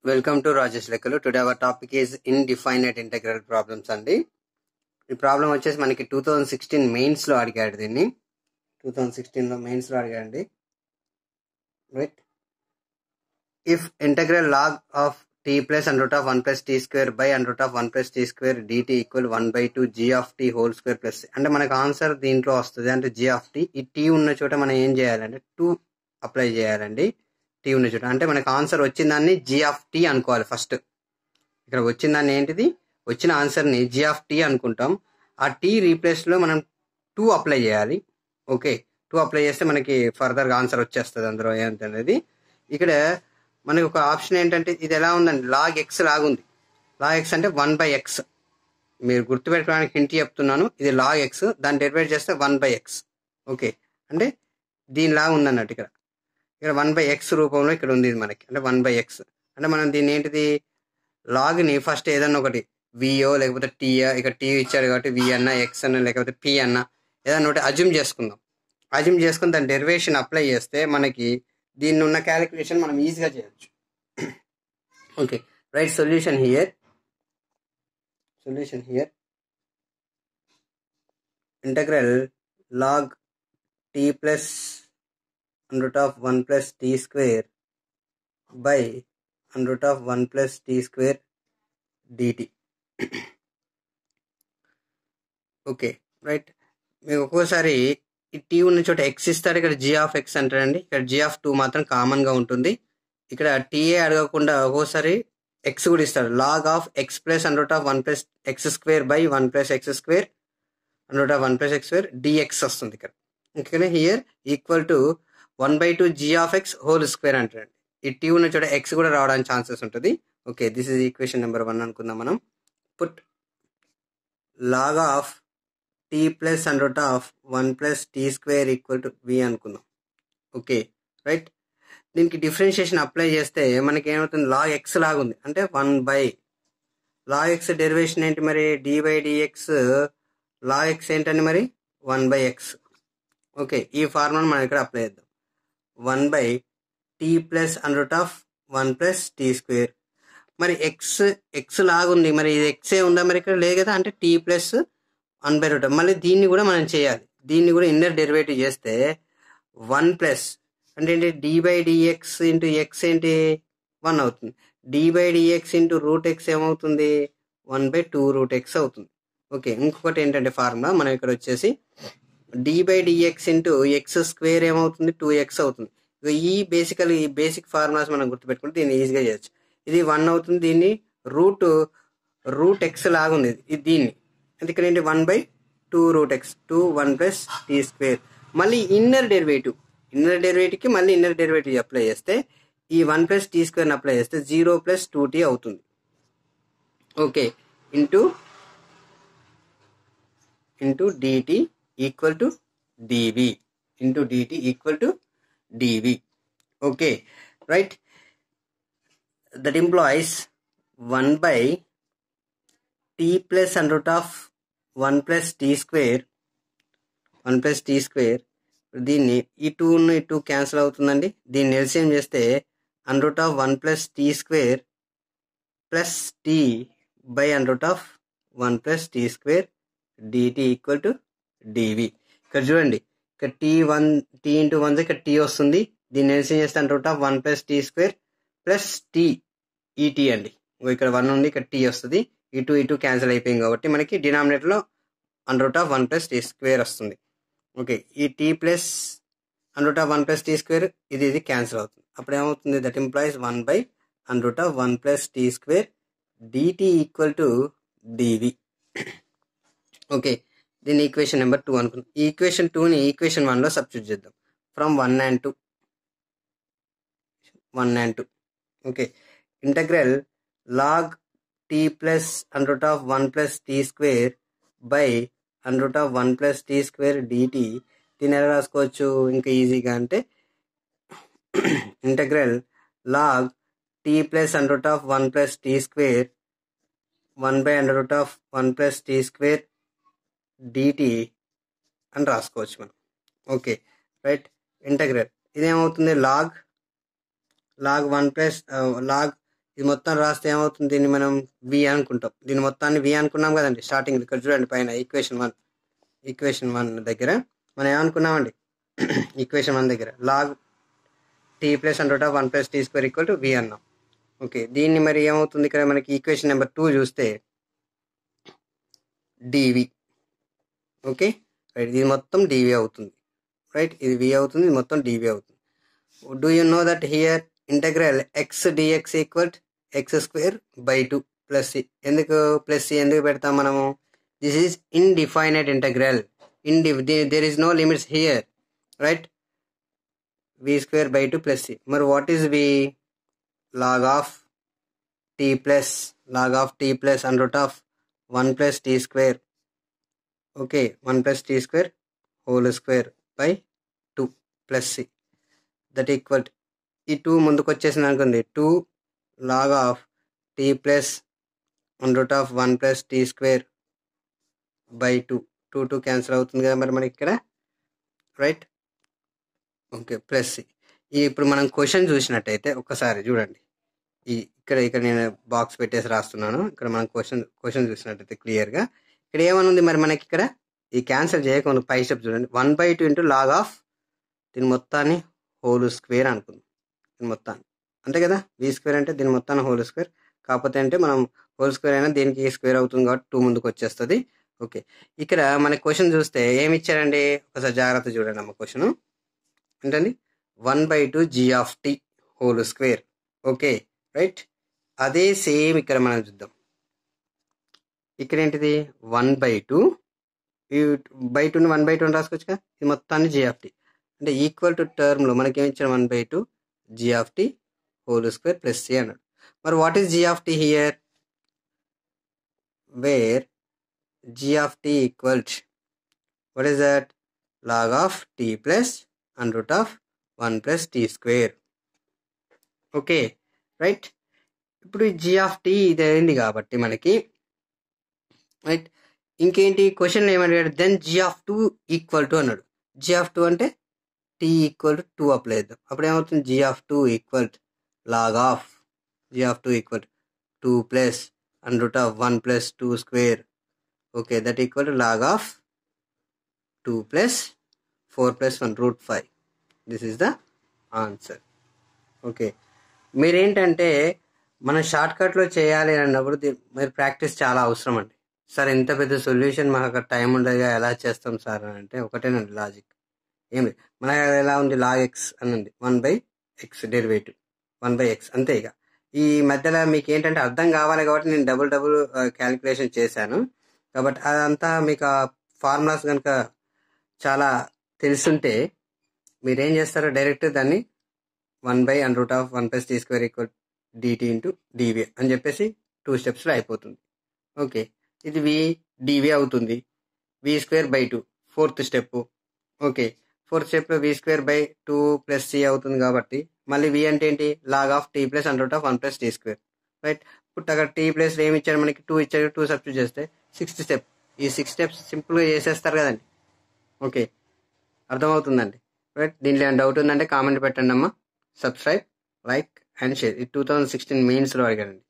welcome to Rajesh లెక్కలు today our topic is indefinite integral problems అండి ఈ ప్రాబ్లం వచ్చేసి మనకి టూ థౌజండ్ సిక్స్టీన్ మెయిన్స్లో అడిగాడు దీన్ని టూ థౌజండ్ సిక్స్టీన్లో మెయిన్స్లో అడిగాడండి right if integral log of t plus and root of one plus t square by and root of one plus t square dt equal one by two g of t whole square plus అంటే మనకు answer దీంట్లో వస్తుంది అంటే g of t ఈ t ఉన్న చోట మనం ఏం చేయాలంటే టూ అప్లై చేయాలండి టీ ఉన్న చోట అంటే మనకు ఆన్సర్ వచ్చిన దాన్ని జీ ఆఫ్ టీ అనుకోవాలి ఫస్ట్ ఇక్కడ వచ్చిన దాన్ని ఏంటిది వచ్చిన ఆన్సర్ని జీ ఆఫ్ టీ అనుకుంటాం ఆ టీ రీప్లేస్లో మనం టూ అప్లై చేయాలి ఓకే టూ అప్లై చేస్తే మనకి ఫర్దర్గా ఆన్సర్ వచ్చేస్తుంది అందులో ఏంటనేది ఇక్కడ మనకి ఒక ఆప్షన్ ఏంటంటే ఇది ఎలా ఉందండి లాగ్ ఎక్స్ లాగుంది లాగ్ ఎక్స్ అంటే వన్ బై ఎక్స్ మీరు గుర్తుపెట్టుకోవడానికి హింట్ చెప్తున్నాను ఇది లాగ్ ఎక్స్ దాన్ని డెరివేట్ చేస్తే వన్ బై ఎక్స్ ఓకే అంటే దీనిలాగా ఉందన్నట్టు ఇక్కడ ఇక్కడ వన్ బై ఎక్స్ రూపంలో ఇక్కడ ఉంది ఇది మనకి అంటే వన్ బై ఎక్స్ అంటే మనం దీన్ని ఏంటిది లాగ్ని ఫస్ట్ ఏదన్నా ఒకటి విఓ లేకపోతే టీఆ ఇక్కడ టీ ఇచ్చాడు కాబట్టి వి అన్న ఎక్స్ అన్న లేకపోతే పి అన్న ఏదన్నా ఒకటి అజ్యూమ్ చేసుకుందాం అజ్యూమ్ చేసుకుని దాని డెరివేషన్ అప్లై చేస్తే మనకి దీన్ని ఉన్న క్యాలిక్యులేషన్ మనం ఈజీగా చేయొచ్చు okay right solution here solution here integral log t plus root of 1 plus t square by under root of 1 plus t square dt okay right మీకు ఒక్కోసారి ఈ టీ ఉన్న చోట ఎక్స్ ఇస్తాడు ఇక్కడ జీ ఆఫ్ ఎక్స్ అంటాడండి ఇక్కడ జీ ఆఫ్ టూ మాత్రం కామన్గా ఉంటుంది ఇక్కడ టీఏ అడగకుండా ఒక్కోసారి ఎక్స్ కూడా ఇస్తాడు log of x plus and root of one plus x square by one plus x square and root of one plus x square dx వస్తుంది ఇక్కడ ఇక్కడ here equal to one by two g of x whole square అంటారండి ఈ t ఉన్న చోట X కూడా రావడానికి chances ఉంటుంది okay this is equation number one అనుకుందాం మనం put log of t plus and root of one plus t square equal to v అనుకుందాం ఓకే రైట్ దీనికి డిఫరెన్షియేషన్ అప్లై చేస్తే మనకి ఏమవుతుంది లాగ్ ఎక్స్ లాగా ఉంది అంటే one by log x derivation ఏంటి మరి d by dx log x ఏంటండి మరి వన్ బై ఎక్స్ ఓకే ఈ ఫార్ములా మనం ఇక్కడ అప్లై చేద్దాం one by t plus and root of one plus t square మరి ఎక్స్ ఎక్స్ లాగుంది మరి ఇది ఎక్సే ఉందా మరి ఇక్కడ లేదు కదా అంటే t plus one by root మళ్ళీ దీన్ని కూడా మనం చేయాలి దీన్ని కూడా ఇన్నర్ డెరివేటివ్ చేస్తే వన్ ప్లస్ అంటే ఏంటి d by dx into x ఏంటి వన్ అవుతుంది d by dx into root x ఏమవుతుంది one by two root x అవుతుంది ఓకే ఇంకొకటి ఏంటంటే ఫార్ములా మనం ఇక్కడ వచ్చేసి d by dx into x square ఏమవుతుంది టూ ఎక్స్ అవుతుంది ఈ బేసికల్ ఈ బేసిక్ ఫార్ములాస్ మనం గుర్తుపెట్టుకుంటే దీన్ని ఈజీగా చేయొచ్చు ఇది వన్ అవుతుంది దీన్ని రూట్ రూట్ ఎక్స్ లాగుంది ఇది దీన్ని అంటే ఇక్కడ ఏంటి one by two root x two one plus t square మళ్ళీ ఇన్నర్ డెరివేటివ్ ఇన్నర్ డెరివేటివ్కి మళ్ళీ ఇన్నర్ డెరివేటివ్ అప్లై చేస్తే ఈ వన్ ప్లస్ టీ స్క్వేర్ని అప్లై చేస్తే జీరో ప్లస్ టూ టీ అవుతుంది okay into into dt equal to dv into dt equal to dv okay right that implies one by t plus and root of one plus t square one plus t square దీన్ని ఈ two ఈ two cancel అవుతుందండి దీన్ని LCM చేస్తే and root of one plus t square plus t by and root of one plus t square dt equal to dv ఇక్కడ చూడండి ఇక్కడ t one t into one ఇక్కడ టీ వస్తుంది దీన్ని ఎల్సిఎం చేస్తే root of one plus t square plus t ఈటీ అండి ఇక్కడ వన్ ఉంది ఇక్కడ టీ వస్తుంది ఈ టూ ఈ టూ క్యాన్సిల్ అయిపోయింది కాబట్టి మనకి డినామినేటర్లో and root of one plus t square వస్తుంది ఓకే ఈ t plus and root of one plus t square ఇది ఇది క్యాన్సిల్ అవుతుంది అప్పుడు ఏమవుతుంది that implies one by and root of one plus t square dt equal to dv okay దీని equation number two అనుకుందాం ఈ ఈక్వేషన్ టూని ఈక్వేషన్ వన్లో సబ్స్టిట్యూట్ చేద్దాం from one and two one and two okay integral log t plus and root of one plus t square by and root of one plus t square dt దీన్ని ఎలా రాసుకోవచ్చు ఇంకా ఈజీగా అంటే integral log t plus and root of one plus t square one by under root of one plus t square dt అని రాసుకోవచ్చు మనం okay right integral ఇదేమవుతుంది log log one plus log ఇది మొత్తం రాస్తే ఏమవుతుంది దీన్ని మనం వి అనుకుంటాం దీని మొత్తాన్ని వి అనుకున్నాం కదండి స్టార్టింగ్ ఇక్కడ చూడండి పైన ఈక్వేషన్ వన్ ఈక్వేషన్ వన్ దగ్గర మనం ఏమనుకున్నామండి ఈక్వేషన్ వన్ దగ్గర log t plus and of one plus t square equal to v అన్నాం ఓకే దీన్ని మరి ఏమవుతుంది ఇక్కడ మనకి ఈక్వేషన్ నెంబర్ టూ చూస్తే డివి ఓకే రైట్ ఇది మొత్తం డివి అవుతుంది రైట్ ఇది వి అవుతుంది ఇది మొత్తం డివి అవుతుంది do you know that here integral x dx equal x square by two plus c ఎందుకు ప్లస్ సి ఎందుకు పెడతాం మనము this is indefinite integral in there is no limits here right v square by two plus c మరి what is v log of t plus log of t plus and root of one plus t square okay one plus t square whole square by two plus c that equal ఈ two ముందుకు వచ్చేసింది అనుకుంది two log of t plus one root of one plus t square by two two two cancel అవుతుంది కదా మరి మనకి ఇక్కడ right okay plus C ఈ ఇప్పుడు మనం క్వశ్చన్ చూసినట్టయితే ఒక్కసారి చూడండి ఈ ఇక్కడ ఇక్కడ నేను బాక్స్ పెట్టేసి రాస్తున్నాను ఇక్కడ మనం క్వశ్చన్ క్వశ్చన్ చూసినట్టయితే క్లియర్గా ఇక్కడ ఏమని ఉంది మరి మనకి ఇక్కడ ఈ క్యాన్సిల్ చేయకుండా పై స్టెప్ చూడండి one by two into log of దీని మొత్తాన్ని హోల్ స్క్వేర్ అనుకుందాం దీని మొత్తాన్ని అంతే కదా వి స్క్వేర్ అంటే దీని మొత్తాన్ని హోల్ స్క్వేర్ కాకపోతే అంటే మనం హోల్ స్క్వేర్ అయినా దీనికి స్క్వేర్ అవుతుంది కాబట్టి టూ ముందుకు వచ్చేస్తుంది ఓకే ఇక్కడ మన క్వశ్చన్ చూస్తే ఏమి ఇచ్చారండి ఒకసారి జాగ్రత్త చూడండి అమ్మ క్వశ్చన్ ఏంటండి one by two g of t whole square okay right అదే సేమ్ ఇక్కడ మనం చూద్దాం ఇక్కడ ఏంటిది వన్ బై టూ ఈ బై టూని వన్ బై టూ అని రాసుకోవచ్చుగా ఇది మొత్తాన్ని జీ ఆఫ్ టీ అంటే ఈక్వల్ టు టర్మ్లో మనకి ఏమి ఇచ్చారు one by two g of t whole square plus c అన్నాడు మరి what is g of t here where g of t equals what is that log of t plus and root of one plus t square okay right ఇప్పుడు g of t ఇది అయింది కాబట్టి మనకి right ఇంకేంటి question ఏమడిగాడు then g of two equal to అన్నాడు g of two అంటే t equal to two apply చేద్దాం అప్పుడు ఏమవుతుంది g of two equal log of g of two equal two plus and root of one plus two square okay that equal to log of two plus four plus one root five this is the answer okay మీరేంటంటే మనం short కట్లో చేయాలి అన్నప్పుడు దీ- మరి practice చాలా అవసరం అండి సార్ ఇంత పెద్ద సొల్యూషన్ మాకు అక్కడ టైం ఉండగా ఎలా చేస్తాం సార్ అని అంటే ఒకటేనండి లాజిక్ ఏమి మన ఎలా ఉంది లాగ్ ఎక్స్ అని ఉంది one by x derivative one by x అంతే ఇక ఈ మధ్యలో మీకు ఏంటంటే అర్థం కావాలి కాబట్టి నేను డబుల్ డబుల్ క్యాలిక్యులేషన్ చేశాను కాబట్టి అదంతా మీకు ఆ ఫార్ములాస్ కనుక చాలా తెలుసుంటే మీరేం చేస్తారో డైరెక్ట్ దాన్ని one by and root of one plus t square equal dt into dv అని చెప్పేసి టూ స్టెప్స్లో అయిపోతుంది ఓకే ఇది వి డివి అవుతుంది v square by two fourth step okay fourth స్టెప్లో v square by two plus c అవుతుంది కాబట్టి మళ్ళీ v అంటే ఏంటి log of t plus and root of one plus t square right ఇప్పుడు అక్కడ టీ ప్లస్ ఏమి ఇచ్చాడు మనకి టూ ఇచ్చాడు టూ సబ్స్టిట్యూట్ చేస్తే సిక్స్త్ స్టెప్ ఈ సిక్స్ స్టెప్స్ సింపుల్గా చేసేస్తారు కదండి ఓకే అర్థమవుతుందండి రైట్ దీంట్లో ఏమైనా డౌట్ ఉందంటే కామెంట్ పెట్టండి అమ్మా సబ్స్క్రైబ్ లైక్ అండ్ షేర్ ఇది టూ థౌజండ్ సిక్స్టీన్ మెయిన్స్లో అడిగానండి